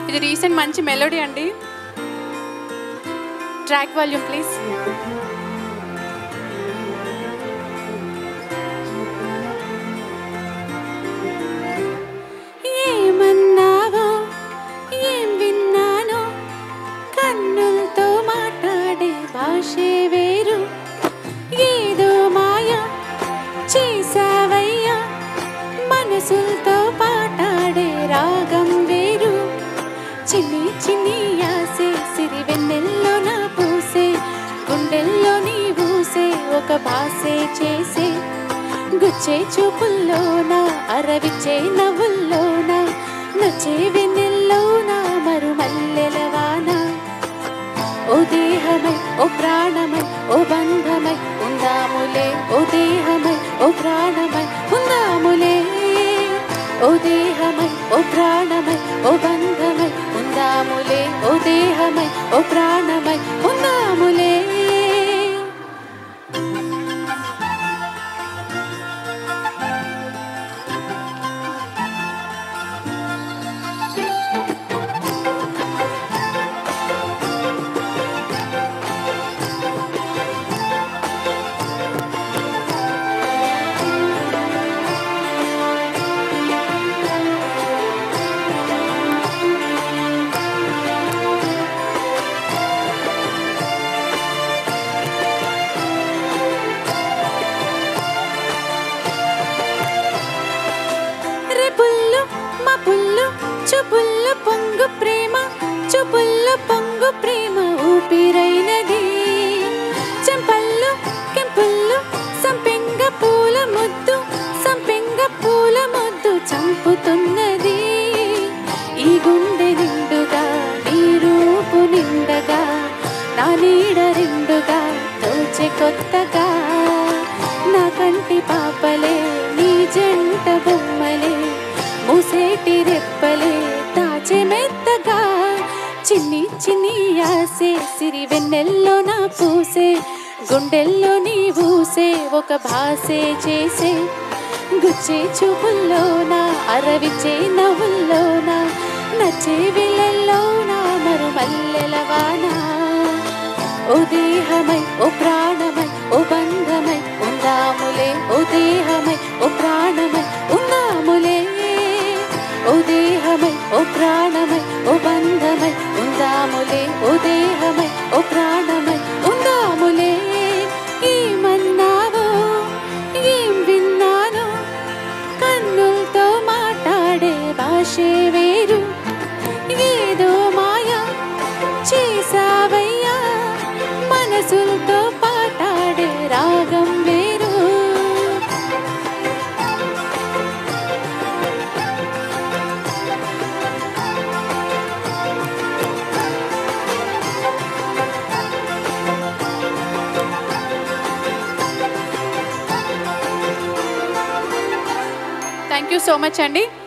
ఇది రీసెంట్ మంచి మెలోడీ అండి ట్రాక్ వాల్యూమ్ ప్లీజ్ ఏమన్నావో ఏం విన్నానో కన్నులతో మాట్లాడే భాషే వేరు ఏదో మాయ చేసావయ్యా మనసులతో పాటాడే రాగం వేరు చిన్ని చిన్ని ఆసే సిరి వెన్నెల్లో నా పూసే గుండెల్లో నీ ఊసే ఒక భాసే చేసే గుచ్చే చూపుల్లోన అరవిచ్చే నవ్వుల్లోన నచ్చే వెన్నెల్లోన మరు మల్లెలవాన ఓ దేహమై ఓ ప్రాణమై ఓ బంధమై ఉందాములే ఓ దేహమై ఓ ప్రాణమై ఉందాములే ఓ దేహమై ఓ ప్రాణమై ఓ బంధమై ఉందాములే ఓ దేహమై ఓ ప్రాణమై ఉందాములే రెపుల్లు మా పుల్లు చూపుల్లు పొంగు ప్రేమ చూపుల్లు పొంగు ప్రేమ ఊపిరైనది చెంపల్లు కెంపుల్లు సంపెంగ పూల ముద్దు సంపెంగ పూల ముద్దు చంపుతున్నది ఈ గుండె నిండుగా నీ రూపు నిండగా నా నీడ రెండుగా తోచె కొత్తగా నా కంటి పాపలే నీ జంట బొమ్మలే మూసేటి రెప్పలే తాచె మెత్తగా చిన్ని చిన్ని ఆసే సిరి వెన్నెల్లో నా పూసే గుండెల్లో నీ ఊసే ఒక భాసే చేసే గుచ్చే చూపుల్లోన అరవిచ్చే నవ్వుల్లోన నచ్చే విలల్లోన మరు మల్లెలవానా ఓ దేహమై ఓ ప్రాణమై ఓ బంధమై ఉందాములే ఓ దేహమై ఓ ప్రాణమై ఉందాములే ఓ దేహమై ఓ ప్రాణమై ఓ బంధమై ఉందాములే ఓ దేహమై ఓ ప్రాణమై ఉందాములే ఏమన్నావో ఏం విన్నానో కన్నులతో మాట్లాడే భాషే వేరు ఏదో మాయా చేసావయ్యా మనసులతో పాటాడే రాగం వేరు థ్యాంక్ యూ సో మచ్ అండి